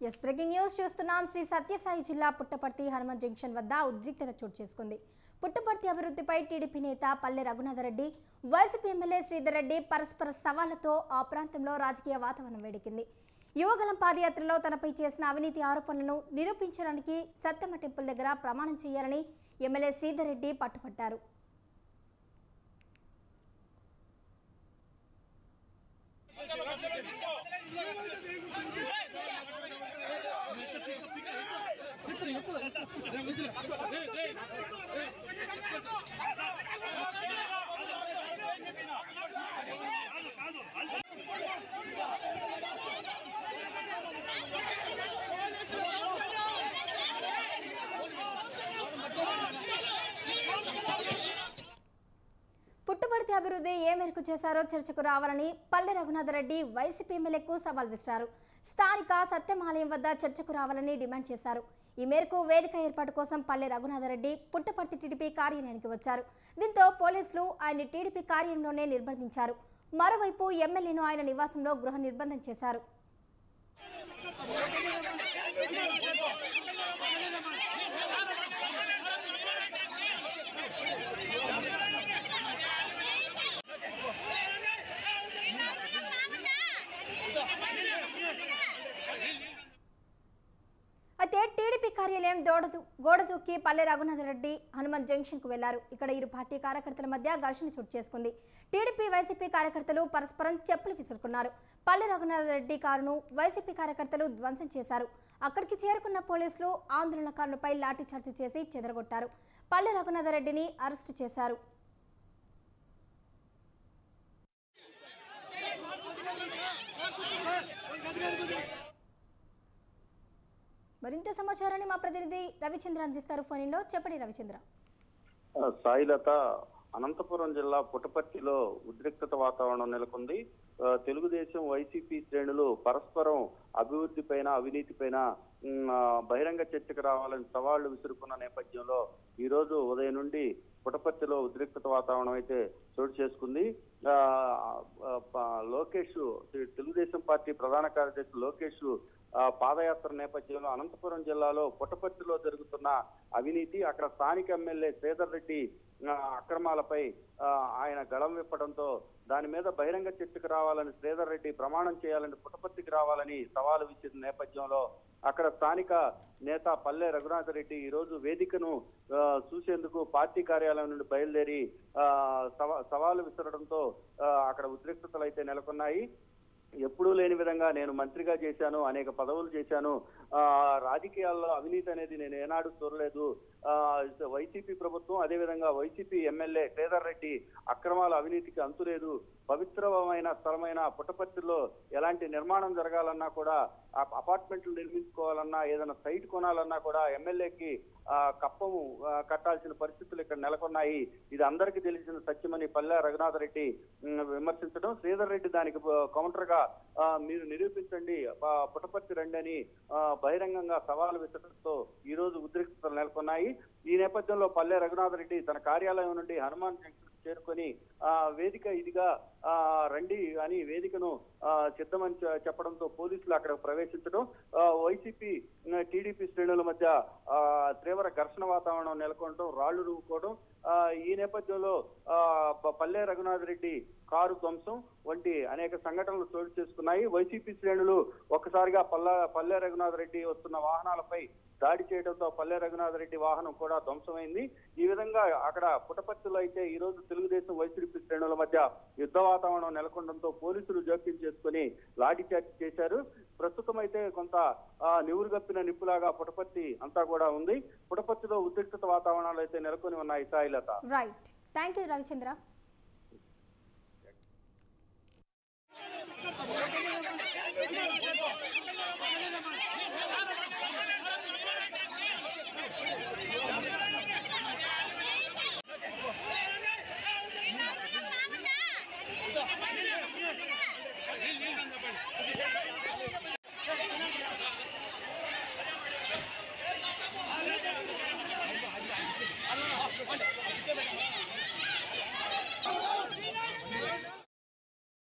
Yes breaking news చూస్తున్నాం శ్రీ సత్యసాయి జిల్లా Puttaparthi Hanuman junction వద్ద ఉద్రిక్తత చోటు చేసుకుంది పుట్టపర్తి అభివృద్ధిపై టీడీపీ నేత పల్లె రఘునాథరెడ్డి వైసీపీ ఎమ్మెల్యే శ్రీధర్ రెడ్డి పరస్పర సవాళ్లతో ఆ ప్రాంతంలో రాజకీయ వాతావరణం వేడెక్కింది యువగలం పాదయాత్రలో తనపై చేసిన అవినీతి ఆరోపణలను నిరూపించడానికి సత్తమ్మ టెంపుల్ దగ్గర ప్రమాణం చేయాలని ఎమ్మెల్యే శ్రీధర్ రెడ్డి పట్టుపట్టారు పుట్టుబడితే అభివృద్ధి ఏ మేరకు చేశారో చర్చకు రావాలని పల్లె రఘునాథరెడ్డి వైసీపీ ఎమ్మెల్యేకు సవాల్ విసిరారు స్థానిక సత్యమాలయం వద్ద చర్చకు రావాలని డిమాండ్ చేశారు ఈ మేరకు వేదిక ఏర్పాటు కోసం పల్లె రఘునాథరెడ్డి పుట్టపర్తి టీడీపీ కార్యాలయానికి వచ్చారు దీంతో పోలీసులు ఆయన టీడీపీ కార్యాలయంలోనే నిర్బంధించారు మరోవైపు ఎమ్మెల్యేను ఆయన నివాసంలో గృహ నిర్బంధం చేశారు అయితే టీడీపీ కార్యాలయం దోడదు గోడ దూకి పల్లె రఘునాథరెడ్డి హనుమాన్ జంక్షన్ కు వెళ్లారు ఇక్కడ ఇరు పార్టీ కార్యకర్తల మధ్య ఘర్షణ చోటు చేసుకుంది టీడీపీ వైసీపీ కార్యకర్తలు పరస్పరం చెప్పులు విసురుకున్నారు పల్లె రఘునాథరెడ్డి కారును వైసీపీ కార్యకర్తలు ధ్వంసం చేశారు అక్కడికి చేరుకున్న పోలీసులు ఆందోళనకారులపై లాఠీచార్జి చేసి చెదరగొట్టారు పల్లె రఘునాథరెడ్డిని అరెస్టు చేశారు మరింత సమాచారాన్ని మా ప్రతినిధి రవిచంద్ర అందిస్తారు ఫోన్ ఇన్లో చెప్పండి రవిచంద్ర ఆ, సాయిలత అనంతపురం జిల్లా పుట్టపర్తిలో ఉద్రిక్తత వాతావరణం నెలకొంది ఆ, తెలుగుదేశం వైసీపీ శ్రేణులు పరస్పరం అభివృద్ధి పైన అవినీతి పైన ఉమ్, ఆ, బహిరంగ చర్చకు రావాలని సవాళ్లు విసురుకున్న నేపథ్యంలో ఈ రోజు ఉదయం నుండి పుట్టపర్తిలో ఉద్రిక్తత వాతావరణం అయితే చోటు చేసుకుంది ఆ, ఆ, ప- లోకేష్ తెలుగుదేశం పార్టీ ప్రధాన కార్యదర్శి లోకేష్ ఆ, పాదయాత్ర నేపథ్యంలో అనంతపురం జిల్లాలో పుట్టపర్తిలో జరుగుతున్న అవినీతి అక్కడ స్థానిక ఎమ్మెల్యే శ్రీధర్ రెడ్డి ఆ, అక్రమాలపై ఆ, ఆయన గళం విప్పడంతో దాని మీద బహిరంగ చర్చకు రావాలని శ్రీధర్ రెడ్డి ప్రమాణం చేయాలని పుట్టపర్తికి రావాలని సవాలు విచ్చిన నేపథ్యంలో అక్కడ స్థానిక నేత పల్లె రఘునాథ రెడ్డి ఈ రోజు వేదికను ఆ, చూసేందుకు పార్టీ కార్యాలయం నుండి బయలుదేరి ఆ, సవా- సవాలు విసరడంతో ఆ, అక్కడ ఉద్రిక్తతలు అయితే నెలకొన్నాయి ఎప్పుడూ లేని విధంగా నేను మంత్రిగా చేశాను అనేక పదవులు చేశాను ఆ రాజకీయాల్లో అవినీతి అనేది నేను ఏనాడు చూడలేదు ఆ వైసీపీ ప్రభుత్వం అదేవిధంగా వైసీపీ ఎమ్మెల్యే శ్రీధర్ రెడ్డి అక్రమాల అవినీతికి అంతులేదు పవిత్రమైన స్థలమైన పుట్టపర్తిలో ఎలాంటి నిర్మాణం జరగాలన్నా కూడా ఆ అపార్ట్మెంట్లు నిర్మించుకోవాలన్నా ఏదైనా సైట్ కొనాలన్నా కూడా ఎమ్మెల్యేకి ఆ, కప్పము ఆ, కట్టాల్సిన పరిస్థితులు ఇక్కడ నెలకొన్నాయి ఇది అందరికీ తెలిసిన సత్యమని పల్లె రఘునాథ రెడ్డి ఉమ్, విమర్శించడం శ్రీధర్ రెడ్డి దానికి కౌంటర్ గా ఆ, మీరు నిరూపించండి ఆ, పుట్టపర్తి రండి అని ఆ, బహిరంగంగా సవాలు విసరడంతో ఈ రోజు ఉద్రిక్తతలు నెలకొన్నాయి ఈ నేపథ్యంలో పల్లె రఘునాథ రెడ్డి తన కార్యాలయం నుండి హనుమాన్ జంక్షన్ చేరుకొని ఆ వేదిక ఇదిగా ఆ రండి అని వేదికను ఆ సిద్ధమని చె- చెప్పడంతో పోలీసులు అక్కడ ప్రవేశించడం ఆ, వైసీపీ ఆ, టీడీపీ శ్రేణుల మధ్య ఆ తీవ్ర ఘర్షణ వాతావరణం నెలకొనడం రాళ్లు రువ్వుకోవడం ఆ, ఈ నేపథ్యంలో ఆ, ప- పల్లె రఘునాథ్ రెడ్డి కారు ధ్వంసం వంటి అనేక సంఘటనలు చోటు చేసుకున్నాయి వైసీపీ శ్రేణులు ఒక్కసారిగా పల్ల పల్లె రఘునాథ్ రెడ్డి వస్తున్న వాహనాలపై దాడి చేయడంతో పల్లె రఘునాథ్ రెడ్డి వాహనం కూడా ధ్వంసమైంది ఈ విధంగా అక్కడ పుట్టపర్తిలో అయితే ఈ రోజు తెలుగుదేశం వైసీపీ శ్రేణుల మధ్య యుద్ధ వాతావరణం నెలకొనడంతో పోలీసులు జోక్యం చేసుకుని లాఠీచార్జ్ చేశారు ప్రస్తుతం అయితే కొంత ఆ, నివురుగప్పిన నిప్పులాగా పుట్టపర్తి అంతా కూడా ఉంది పుట్టపర్తిలో ఉద్రిక్తత వాతావరణాలు అయితే నెలకొని ఉన్నాయి Sailatha right thank you Ravichandra Thank you.